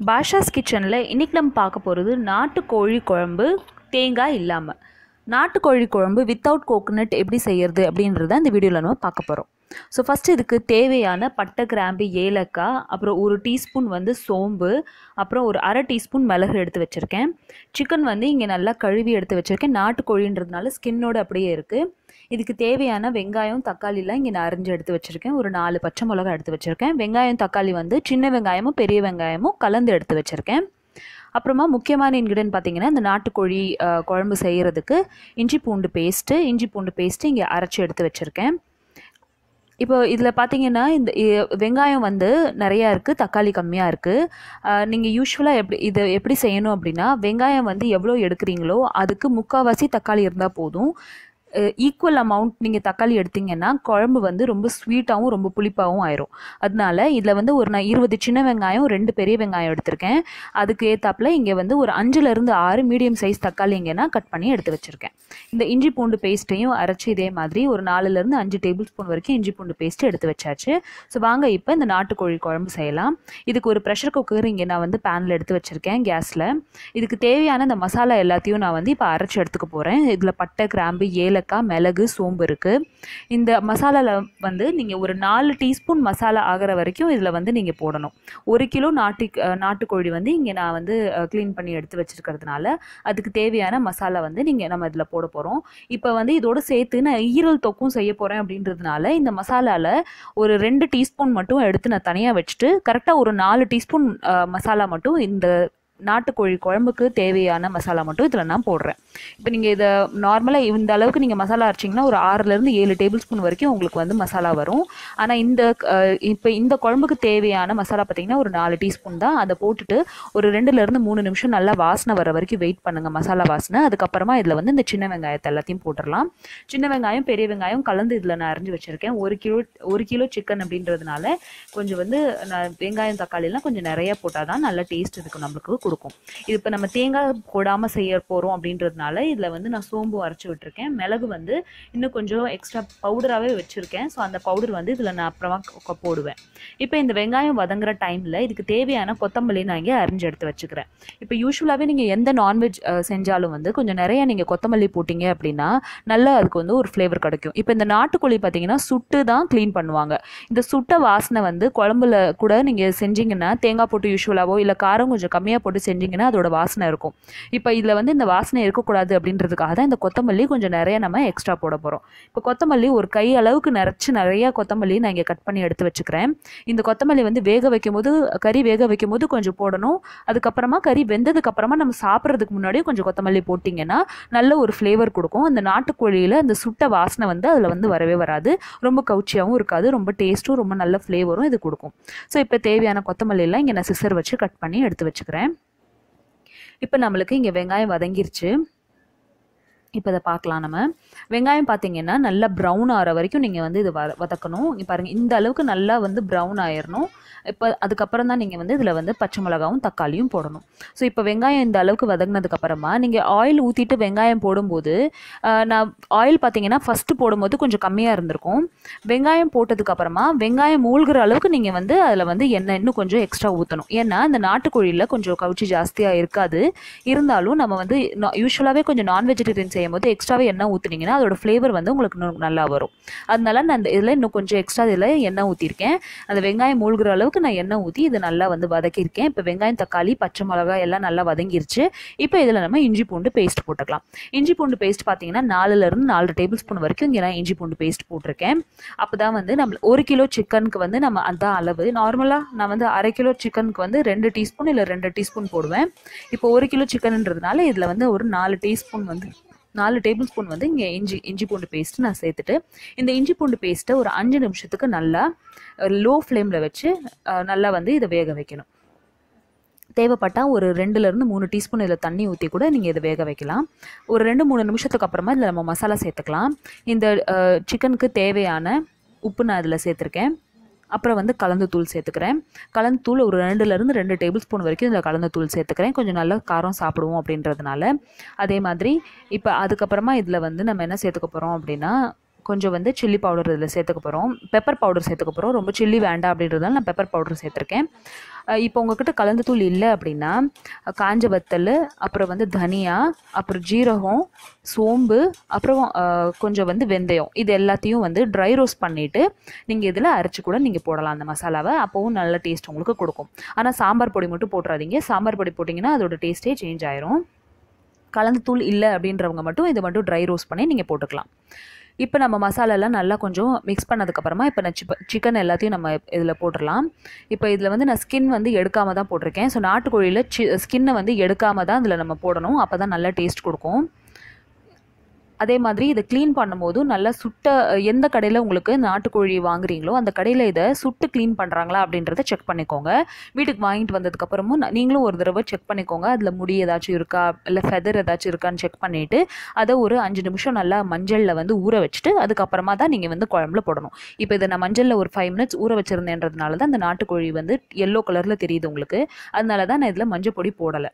பாஷாஸ் கிச்சனில் இன்றைக்கி நம்ம பார்க்க போகிறது நாட்டுக்கோழி குழம்பு தேங்காய் இல்லாமல் நாட்டுக்கோழி குழம்பு வித்தவுட் கோகோனட் எப்படி செய்யறது அப்படின்றத இந்த வீடியோவில் நம்ம பார்க்க போகிறோம் ஸோ ஃபஸ்ட்டு இதுக்கு தேவையான பட்டை கிராம்பு ஏலக்காய் அப்புறம் ஒரு டீஸ்பூன் வந்து சோம்பு அப்புறம் ஒரு அரை டீஸ்பூன் மிளகு எடுத்து வச்சுருக்கேன் சிக்கன் வந்து இங்கே நல்லா கழுவி எடுத்து வச்சுருக்கேன் நாட்டுக்கோழின்றதுனால ஸ்கின்னோடு அப்படியே இருக்குது இதுக்கு தேவையான வெங்காயம் தக்காளிலாம் இங்கே நான் அரிஞ்சு எடுத்து வச்சுருக்கேன் ஒரு நாலு பச்சை மிளகா எடுத்து வச்சுருக்கேன் வெங்காயம் தக்காளி வந்து சின்ன வெங்காயமும் பெரிய வெங்காயமும் கலந்து எடுத்து வச்சுருக்கேன் அப்புறமா முக்கியமான இன்க்ரீடியன்ட் பார்த்தீங்கன்னா இந்த நாட்டுக்கோழி அஹ், குழம்பு செய்கிறதுக்கு இஞ்சி பூண்டு பேஸ்ட்டு இஞ்சி பூண்டு பேஸ்ட்டு இங்கே அரைச்சி எடுத்து வச்சுருக்கேன் இப்போ இதில் பார்த்தீங்கன்னா இந்த இ- வெங்காயம் வந்து நிறையா இருக்குது தக்காளி கம்மியாக இருக்குது நீங்கள் யூஸ்வலாக எப்படி இதை எப்படி செய்யணும் அப்படின்னா வெங்காயம் வந்து எவ்வளோ எடுக்கிறீங்களோ அதுக்கு முக்கால்வாசி தக்காளி இருந்தால் போதும் ஈக்குவல் அமௌண்ட் நீங்கள் தக்காளி எடுத்தீங்கன்னா குழம்பு வந்து ரொம்ப ஸ்வீட்டாகவும் ரொம்ப புளிப்பாகவும் ஆயிரும் அதனால இதில் வந்து ஒரு நான் இருபது சின்ன வெங்காயம் ரெண்டு பெரிய வெங்காயம் எடுத்திருக்கேன் அதுக்கு ஏத்தாப்புல இங்கே வந்து ஒரு அஞ்சுலேருந்து ஆறு மீடியம் சைஸ் தக்காளி இங்கே நான் கட் பண்ணி எடுத்து வச்சுருக்கேன் இந்த இஞ்சி பூண்டு பேஸ்ட்டையும் அரைச்சி இதே மாதிரி ஒரு நாலுலேருந்து அஞ்சு டேபிள் ஸ்பூன் வரைக்கும் இஞ்சி பூண்டு பேஸ்ட்டு எடுத்து வச்சாச்சு ஸோ வாங்க இப்போ இந்த நாட்டுக்கோழி குழம்பு செய்யலாம் இதுக்கு ஒரு ப்ரெஷர் குக்கர் இங்கே நான் வந்து பேனில் எடுத்து வச்சுருக்கேன் கேஸில் இதுக்கு தேவையான இந்த மசாலா எல்லாத்தையும் நான் வந்து இப்போ அரைச்சி எடுத்துக்க போகிறேன் இதில் பட்டை கிராம்பு ஏலக்காய் மிளகு சோம்பு இருக்குது இந்த மசாலாவில் வந்து நீங்கள் ஒரு நாலு டீஸ்பூன் மசாலா ஆகிற வரைக்கும் இதில் வந்து நீங்கள் போடணும் ஒரு கிலோ நாட்டு அஹ், நாட்டுக்கோழி வந்து இங்கே நான் வந்து க்ளீன் பண்ணி எடுத்து வச்சிருக்கிறதுனால அதுக்கு தேவையான மசாலா வந்து நீங்கள் நம்ம இதில் போட போகிறோம் இப்போ வந்து இதோட சேர்த்து நான் ஈரல் தொக்கும் செய்ய போகிறேன் அப்படின்றதுனால இந்த மசாலாவில் ஒரு ரெண்டு டீஸ்பூன் மட்டும் எடுத்து நான் தனியாக வச்சுட்டு கரெக்டாக ஒரு நாலு டீஸ்பூன் மசாலா மட்டும் இந்த நாட்டுக்கோழி குழம்புக்கு தேவையான மசாலா மட்டும் இதில் நான் போடுறேன் இப்போ நீங்கள் இதை நார்மலாக இந்த அளவுக்கு நீங்கள் மசாலா அரைச்சிங்கன்னா ஒரு ஆறுலேருந்து ஏழு டேபிள் ஸ்பூன் வரைக்கும் உங்களுக்கு வந்து மசாலா வரும் ஆனால் இந்த அஹ், இப்போ இந்த குழம்புக்கு தேவையான மசாலா பார்த்தீங்கன்னா ஒரு நாலு டீஸ்பூன் தான் அதை போட்டுட்டு ஒரு ரெண்டுலேருந்து மூணு நிமிஷம் நல்லா வாசனை வர வரைக்கும் வெயிட் பண்ணுங்கள் மசாலா வாசனை அதுக்கப்புறமா இதில் வந்து இந்த சின்ன வெங்காயத்தை எல்லாத்தையும் போட்டுடலாம் சின்ன வெங்காயம் பெரிய வெங்காயம் கலந்து இதில் நான் அரிஞ்சு வச்சுருக்கேன் ஒரு கிலோ ஒரு கிலோ சிக்கன் அப்படின்றதுனால கொஞ்சம் வந்து நான் வெங்காயம் தக்காளிலாம் கொஞ்சம் நிறைய போட்டால் தான் நல்ல டேஸ்ட் இதுக்கு நம்மளுக்கு கொடுக்கும் இது இப்போ நம்ம தேங்காய் போடாமல் செய்ய போகிறோம் அப்படின்றதுனால இதில் வந்து நான் சோம்பு அரைச்சி விட்டுருக்கேன் மிளகு வந்து இன்னும் கொஞ்சம் எக்ஸ்ட்ரா பவுடராகவே வச்சுருக்கேன் ஸோ அந்த பவுடர் வந்து இதில் நான் அப்புறமா கொ- போடுவேன் இப்போ இந்த வெங்காயம் வதங்குற டைமில் இதுக்கு தேவையான கொத்தமல்லி நான் இங்கே அரிஞ்சு எடுத்து வச்சுக்கிறேன் இப்போ யூஸ்வலாகவே நீங்கள் எந்த நான்வெஜ் செஞ்சாலும் வந்து கொஞ்சம் நிறைய நீங்கள் கொத்தமல்லி போட்டிங்க அப்படின்னா நல்லா அதுக்கு வந்து ஒரு ஃப்ளேவர் கிடைக்கும் இப்போ இந்த நாட்டுக்கோழி பார்த்தீங்கன்னா சுட்டு தான் க்ளீன் பண்ணுவாங்க இந்த சுட்ட வாசனை வந்து குழம்புல கூட நீங்கள் செஞ்சீங்கன்னா தேங்காய் போட்டு யூஸ்வலாவோ இல்லை காரம் கொஞ்சம் கம்மியாக போட்டு செஞ்சீங்கன்னா அதோட வாசனை இருக்கும் இப்போ இதில் வந்து இந்த வாசனை இருக்கக்கூடாது அப்படின்றதுக்காக தான் இந்த கொத்தமல்லி கொஞ்சம் நிறைய நம்ம எக்ஸ்ட்ரா போட போகிறோம் இப்போ கொத்தமல்லி ஒரு கை அளவுக்கு நிறச்சி நிறைய கொத்தமல்லி நான் இங்கே கட் பண்ணி எடுத்து வச்சுக்கிறேன் இந்த கொத்தமல்லி வந்து வேக வைக்கும் போது கறி வேக வைக்கும் போது கொஞ்சம் போடணும் அதுக்கப்புறமா கறி வெந்ததுக்கு அப்புறமா நம்ம சாப்பிட்றதுக்கு முன்னாடியே கொஞ்சம் கொத்தமல்லி போட்டிங்கன்னா நல்ல ஒரு ஃப்ளேவர் கொடுக்கும் அந்த நாட்டுக்கோழியில் அந்த சுட்ட வாசனை வந்து அதில் வந்து வரவே வராது ரொம்ப கவுச்சியாகவும் இருக்காது ரொம்ப டேஸ்ட்டும் ரொம்ப நல்ல ஃப்ளேவரும் இது கொடுக்கும் ஸோ இப்போ தேவையான கொத்தமல்லியெல்லாம் இங்கே நான் சிசர் வச்சு கட் பண்ணி எடுத்து வச்சுக்கிறேன் இப்போ நம்மளுக்கு இங்கே வெங்காயம் வதங்கிருச்சு இப்போ இதை பார்க்கலாம் நம்ம வெங்காயம் பார்த்தீங்கன்னா நல்லா ப்ரௌன் ஆகிற வரைக்கும் நீங்கள் வந்து இது வ வதக்கணும் இங்க பாருங்கள் இந்த அளவுக்கு நல்லா வந்து ப்ரௌன் ஆயிடணும் இப்போ அதுக்கப்புறம் தான் நீங்கள் வந்து இதில் வந்து பச்சை மிளகாவும் தக்காளியும் போடணும் ஸோ இப்போ வெங்காயம் இந்த அளவுக்கு வதங்கினதுக்கப்புறமா நீங்கள் ஆயில் ஊற்றிட்டு வெங்காயம் போடும்போது ஆஹ், நான் ஆயில் பார்த்தீங்கன்னா ஃபஸ்ட்டு போடும்போது கொஞ்சம் கம்மியாக இருந்திருக்கும் வெங்காயம் போட்டதுக்கப்புறமா வெங்காயம் மூழ்கிற அளவுக்கு நீங்கள் வந்து அதில் வந்து எண்ணெய் இன்னும் கொஞ்சம் எக்ஸ்ட்ரா ஊற்றணும் ஏன்னா இந்த நாட்டுக்கோழியில் கொஞ்சம் கவுச்சி ஜாஸ்தியாக இருக்காது இருந்தாலும் நம்ம வந்து யூஸ்வலாகவே கொஞ்சம் நான் வெஜிடேரியன் செய்யும் போது எக்ஸ்ட்ராவே எண்ணெய் ஊற்றுனீங்கன்னா அதோட ஃப்ளேவர் வந்து உங்களுக்கு இன்னும் நல்லா வரும் அதனால நான் இந்த இதில் இன்னும் கொஞ்சம் எக்ஸ்ட்ரா இதில் எண்ணெய் ஊற்றிருக்கேன் அந்த வெங்காயம் மூழ்கிற அளவுக்கு நான் எண்ணெய் ஊற்றி இது நல்லா வந்து வதக்கியிருக்கேன் இப்போ வெங்காயம் தக்காளி பச்சை மிளகாய் எல்லாம் நல்லா வதங்கிருச்சு இப்போ இதில் நம்ம இஞ்சி பூண்டு பேஸ்ட் போட்டுக்கலாம் இஞ்சி பூண்டு பேஸ்ட் பார்த்தீங்கன்னா நாலுலேருந்து நாலு டேபிள் ஸ்பூன் வரைக்கும் இங்கே நான் இஞ்சி பூண்டு பேஸ்ட் போட்டிருக்கேன் அப்போ தான் வந்து நம்ம ஒரு கிலோ சிக்கனுக்கு வந்து நம்ம அதான் அளவு நார்மலாக நான் வந்து அரை கிலோ சிக்கனுக்கு வந்து ரெண்டு டீஸ்பூன் இல்லை ரெண்டு டீஸ்பூன் போடுவேன் இப்போ ஒரு கிலோ சிக்கன்ன்றதுனால இதில் வந்து ஒரு நாலு டீஸ்பூன் வந்து நாலு டேபிள் ஸ்பூன் வந்து இங்கே இஞ்சி இஞ்சி பூண்டு பேஸ்ட் நான் சேர்த்துட்டு இந்த இஞ்சி பூண்டு பேஸ்ட்டை ஒரு அஞ்சு நிமிஷத்துக்கு நல்லா லோ ஃப்ளேமில் வச்சு அஹ், நல்லா வந்து இதை வேக வைக்கணும் தேவைப்பட்டால் ஒரு ரெண்டுலேருந்து மூணு டீஸ்பூன் இதில் தண்ணி ஊற்றி கூட நீங்கள் இதை வேக வைக்கலாம் ஒரு ரெண்டு மூணு நிமிஷத்துக்கு அப்புறமா இதில் நம்ம மசாலா சேர்த்துக்கலாம் இந்த சிக்கனுக்கு தேவையான உப்பு நான் இதில் சேர்த்துருக்கேன் அப்புறம் வந்து கலந்து தூள் சேர்த்துக்கிறேன் கலந்து தூள் ஒரு ரெண்டுலேருந்து ரெண்டு டேபிள் ஸ்பூன் வரைக்கும் இதில் கலந்து தூள் சேர்த்துக்கிறேன் கொஞ்சம் நல்லா காரம் சாப்பிடுவோம் அப்படின்றதுனால அதே மாதிரி இப்போ அதுக்கப்புறமா இதில் வந்து நம்ம என்ன சேர்த்துக்க போகிறோம் அப்படின்னா கொஞ்சம் வந்து சில்லி பவுடர் இதில் சேர்த்துக்க போகிறோம் பெப்பர் பவுடர் சேர்த்துக்க போகிறோம் ரொம்ப சில்லி வேண்டாம் அப்படின்றதால நான் பெப்பர் பவுடர் சேர்த்துருக்கேன் அஹ் இப்போ உங்ககிட்ட கலந்த தூள் இல்லை அப்படின்னா அஹ் காஞ்ச வத்தல் அப்புறம் வந்து தனியா அப்புறம் ஜீரகம் சோம்பு அப்புறம் அஹ், கொஞ்சம் வந்து வெந்தயம் இது எல்லாத்தையும் வந்து ட்ரை ரோஸ்ட் பண்ணிவிட்டு நீங்கள் இதில் அரைச்சி கூட நீங்கள் போடலாம் அந்த மசாலாவை அப்போவும் நல்ல டேஸ்ட் உங்களுக்கு கொடுக்கும் ஆனால் சாம்பார் பொடி மட்டும் போட்டுறாதீங்க சாம்பார் பொடி போட்டிங்கன்னா அதோட டேஸ்ட்டே சேஞ்ச் ஆயிரும் கலந்து தூள் இல்லை அப்படின்றவங்க மட்டும் இதை மட்டும் ட்ரை ரோஸ்ட் பண்ணி நீங்கள் போட்டுக்கலாம் இப்போ நம்ம மசாலாலாம் நல்லா கொஞ்சம் மிக்ஸ் பண்ணதுக்கப்புறமா இப்போ நான் சிப்ப சிக்கன் எல்லாத்தையும் நம்ம இதில் போட்டுடலாம் இப்போ இதில் வந்து நான் ஸ்கின் வந்து எடுக்காம தான் போட்டிருக்கேன் ஸோ நாட்டுக்கோழியில் சி ஸ்கின்னை வந்து எடுக்காம தான் இதில் நம்ம போடணும் அப்போ தான் நல்லா டேஸ்ட் கொடுக்கும் அதே மாதிரி இதை க்ளீன் பண்ணும்போதும் நல்லா சுட்ட எந்த கடையில் உங்களுக்கு நாட்டுக்கோழி வாங்குறீங்களோ அந்த கடையில் இதை சுட்டு க்ளீன் பண்ணுறாங்களா அப்படின்றத செக் பண்ணிக்கோங்க வீட்டுக்கு வாங்கிட்டு வந்ததுக்கப்புறமும் ந- நீங்களும் ஒரு தடவை செக் பண்ணிக்கோங்க அதில் முடி ஏதாச்சும் இருக்கா இல்லை ஃபெதர் ஏதாச்சும் இருக்கான்னு செக் பண்ணிவிட்டு அதை ஒரு அஞ்சு நிமிஷம் நல்லா மஞ்சளில் வந்து ஊற வச்சுட்டு அதுக்கப்புறமா தான் நீங்கள் வந்து குழம்புல போடணும் இப்போ இதை நான் மஞ்சளில் ஒரு ஃபைவ் மினிட்ஸ் ஊற வச்சுருந்தேன்றதுனால தான் அந்த நாட்டுக்கோழி வந்து எல்லோ கலரில் தெரியுது உங்களுக்கு அதனால தான் நான் இதில் மஞ்சள் பொடி போடலை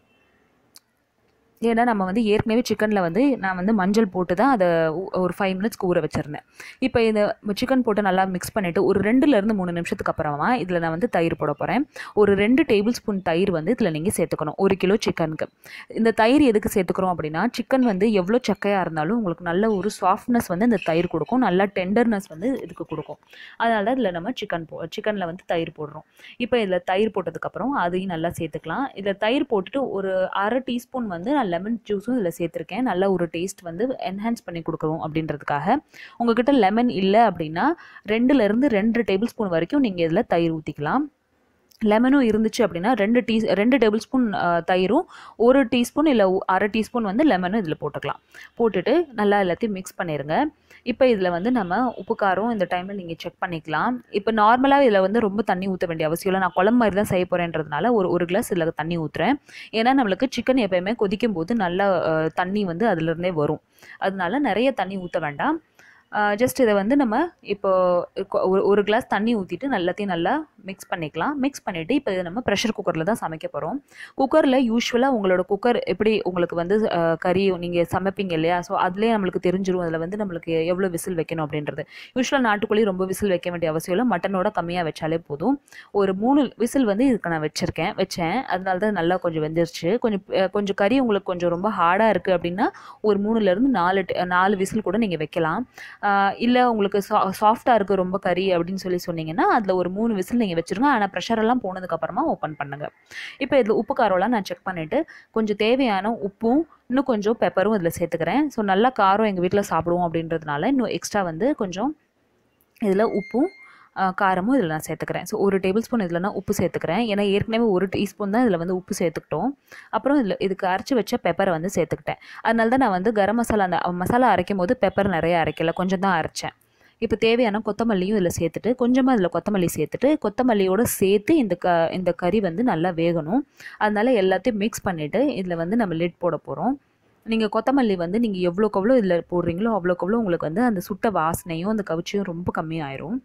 ஏன்னா நம்ம வந்து ஏற்கனவே சிக்கனில் வந்து நான் வந்து மஞ்சள் போட்டு தான் அதை ஊ- ஒரு ஃபைவ் மினிட்ஸ்க்கு ஊற வச்சுருந்தேன் இப்போ இந்த சிக்கன் போட்டு நல்லா மிக்ஸ் பண்ணிவிட்டு ஒரு ரெண்டுலேருந்து மூணு நிமிஷத்துக்கு அப்புறமா இதில் நான் வந்து தயிர் போட போகிறேன் ஒரு ரெண்டு டேபிள் ஸ்பூன் தயிர் வந்து இதில் நீங்கள் சேர்த்துக்கணும் ஒரு கிலோ சிக்கனுக்கு இந்த தயிர் எதுக்கு சேர்த்துக்கிறோம் அப்படின்னா சிக்கன் வந்து எவ்வளோ சக்கையாக இருந்தாலும் உங்களுக்கு நல்ல ஒரு சாஃப்ட்னஸ் வந்து இந்த தயிர் கொடுக்கும் நல்லா டெண்டர்னஸ் வந்து இதுக்கு கொடுக்கும் அதனால தான் இதில் நம்ம சிக்கன் போ சிக்கனில் வந்து தயிர் போடுறோம் இப்போ இதில் தயிர் போட்டதுக்கப்புறம் அதையும் நல்லா சேர்த்துக்கலாம் இதில் தயிர் போட்டுட்டு ஒரு அரை டீஸ்பூன் வந்து நான் லெமன் ஜூஸும் இதில் சேர்த்துருக்கேன் நல்ல ஒரு டேஸ்ட் வந்து என்ஹான்ஸ் பண்ணி கொடுக்குறோம் அப்படின்றதுக்காக உங்ககிட்ட லெமன் இல்லை அப்படின்னா ரெண்டுலேருந்து ரெண்டு டேபிள் ஸ்பூன் வரைக்கும் நீங்கள் இதில் தயிர் ஊற்றிக்கலாம் லெமனும் இருந்துச்சு அப்படின்னா ரெண்டு டீ ரெண்டு டேபிள் ஸ்பூன் தயிரும் ஒரு டீஸ்பூன் இல்லை அரை டீஸ்பூன் வந்து லெமனும் இதில் போட்டுக்கலாம் போட்டுட்டு நல்லா எல்லாத்தையும் மிக்ஸ் பண்ணிடுங்க இப்போ இதில் வந்து நம்ம உப்பு காரம் இந்த டைமில் நீங்கள் செக் பண்ணிக்கலாம் இப்போ நார்மலாக இதில் வந்து ரொம்ப தண்ணி ஊற்ற வேண்டிய அவசியம் இல்லை நான் குழம்பு மாதிரி தான் செய்ய போகிறேன்றதுனால ஒரு ஒரு கிளாஸ் இதில் தண்ணி ஊற்றுறேன் ஏன்னா நம்மளுக்கு சிக்கன் எப்பயுமே கொதிக்கும் போது நல்லா அஹ், தண்ணி வந்து அதுலேருந்தே வரும் அதனால நிறைய தண்ணி ஊற்ற வேண்டாம் ஜஸ்ட் இதை வந்து நம்ம இப்போ கொ- ஒரு ஒரு கிளாஸ் தண்ணி ஊற்றிட்டு எல்லாத்தையும் நல்லா மிக்ஸ் பண்ணிக்கலாம் மிக்ஸ் பண்ணிவிட்டு இப்போ இதை நம்ம ப்ரெஷர் குக்கரில் தான் சமைக்க போகிறோம் குக்கரில் யூஸ்வலாக உங்களோட குக்கர் எப்படி உங்களுக்கு வந்து அஹ், கறி நீங்கள் சமைப்பீங்க இல்லையா ஸோ அதுலேயே நம்மளுக்கு தெரிஞ்சிரும் அதில் வந்து நம்மளுக்கு எவ்வளோ விசில் வைக்கணும் அப்படின்றது யூஸ்வலாக நாட்டுக்கோழி ரொம்ப விசில் வைக்க வேண்டிய அவசியம் இல்லை மட்டனோட கம்மியாக வச்சாலே போதும் ஒரு மூணு விசில் வந்து இதுக்கு நான் வச்சுருக்கேன் வச்சேன் அதனால தான் நல்லா கொஞ்சம் வெந்துருச்சு கொஞ்சம் அஹ், கொஞ்சம் கறி உங்களுக்கு கொஞ்சம் ரொம்ப ஹார்டாக இருக்குது அப்படின்னா ஒரு மூணுலேருந்து நாலு ட- நாலு விசில் கூட நீங்கள் வைக்கலாம் இல்லை உங்களுக்கு சா சாஃப்டாக இருக்குது ரொம்ப கறி அப்படின்னு சொல்லி சொன்னீங்கன்னா அதில் ஒரு மூணு விசில் நீங்கள் வச்சுருங்க ஆனால் ப்ரெஷர் எல்லாம் போனதுக்கப்புறமா ஓப்பன் பண்ணுங்கள் இப்போ இதில் உப்பு காரம்லாம் நான் செக் பண்ணிவிட்டு கொஞ்சம் தேவையான உப்பும் இன்னும் கொஞ்சம் பெப்பரும் இதில் சேர்த்துக்கிறேன் ஸோ நல்லா காரம் எங்கள் வீட்டில் சாப்பிடுவோம் அப்படின்றதுனால இன்னும் எக்ஸ்ட்ரா வந்து கொஞ்சம் இதில் உப்பும் ஆ, காரமும் இதில் நான் சேர்த்துக்கிறேன் ஸோ ஒரு டேபிள் ஸ்பூன் இதில் நான் உப்பு சேர்த்துக்கிறேன் ஏன்னா ஏற்கனவே ஒரு டீஸ்பூன் தான் இதில் வந்து உப்பு சேர்த்துக்கிட்டோம் அப்புறம் இதில் இதுக்கு அரைச்சி வச்ச பெப்பரை வந்து சேர்த்துக்கிட்டேன் அதனால தான் நான் வந்து கரம் மசாலா அந்த மசாலா அரைக்கும் போது பெப்பர் நிறைய அரைக்கல கொஞ்சம் தான் அரைச்சேன் இப்போ தேவையான கொத்தமல்லியும் இதில் சேர்த்துட்டு கொஞ்சமாக இதில் கொத்தமல்லி சேர்த்துட்டு கொத்தமல்லியோடு சேர்த்து இந்த க இந்த கறி வந்து நல்லா வேகணும் அதனால எல்லாத்தையும் மிக்ஸ் பண்ணிவிட்டு இதில் வந்து நம்ம லிட் போட போகிறோம் நீங்கள் கொத்தமல்லி வந்து நீங்கள் எவ்வளோக்கு எவ்வளோ இதில் போடுறீங்களோ அவ்வளோக்கு எவ்வளோ உங்களுக்கு வந்து அந்த சுட்ட வாசனையும் அந்த கவிச்சியும் ரொம்ப கம்மியாயிரும்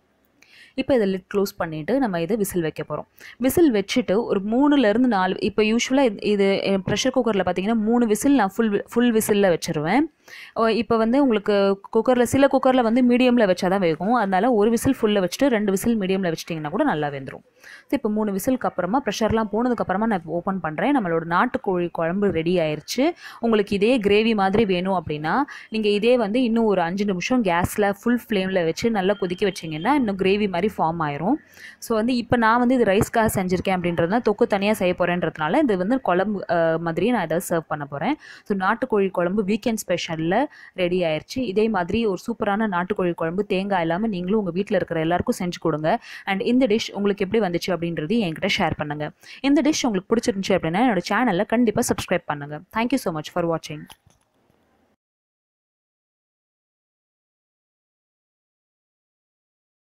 இப்போ இதை லிட் க்ளோஸ் பண்ணிவிட்டு நம்ம இதை விசில் வைக்க போகிறோம் விசில் வச்சுட்டு ஒரு மூணுலேருந்து நாலு இப்போ யூஸ்வலாக இது ப்ரெஷர் குக்கரில் பார்த்தீங்கன்னா மூணு விசில் நான் ஃபுல் ஃபுல் விசிலில் வச்சுருவேன் இப்போ வந்து உங்களுக்கு குக்கரில் சில குக்கரில் வந்து மீடியமில் வச்சா தான் வேகும் அதனால ஒரு விசில் ஃபுல்லில் வச்சுட்டு ரெண்டு விசில் மீடியமில் வச்சிட்டிங்கன்னா கூட நல்லா வெந்துடும் இப்போ மூணு விசிலுக்கு அப்புறமா ப்ரெஷர்லாம் போனதுக்கப்புறமா நான் இப்போ ஓப்பன் பண்ணுறேன் நம்மளோட நாட்டுக்கோழி குழம்பு ரெடி ஆயிருச்சு உங்களுக்கு இதே கிரேவி மாதிரி வேணும் அப்படின்னா நீங்கள் இதே வந்து இன்னும் ஒரு அஞ்சு நிமிஷம் கேஸில் ஃபுல் ஃப்ளேமில் வச்சு நல்லா கொதிக்க வச்சிங்கன்னா இன்னும் கிரேவி மாதிரி ஃபார்ம் ஆயிரும் ஸோ வந்து இப்போ நான் வந்து இது ரைஸ்க்காக செஞ்சுருக்கேன் அப்படின்றதுனால தொக்கு தனியாக செய்ய போகிறேன்றதுனால இது வந்து குழம்பு அஹ், மாதிரியே நான் இதை சர்வ் பண்ண போகிறேன் ஸோ நாட்டுக்கோழி குழம்பு வீக்கெண்ட் ஸ்பெஷலில் ரெடி ஆயிருச்சு இதே மாதிரி ஒரு சூப்பரான நாட்டுக்கோழி குழம்பு தேங்காய் இல்லாமல் நீங்களும் உங்கள் வீட்டில் இருக்கிற எல்லாருக்கும் செஞ்சு கொடுங்க அண்ட் இந்த டிஷ் உங்களுக்கு எப்படி வந்துச்சு அப்படின்றது என்கிட்ட ஷேர் பண்ணுங்கள் இந்த டிஷ் உங்களுக்கு பிடிச்சிருந்துச்சு அப்படின்னா என்னோட சேனலில் கண்டிப்பாக சப்ஸ்கிரைப் பண்ணுங்கள் தேங்க்யூ ஸோ மச் ஃபார் வாட்சிங்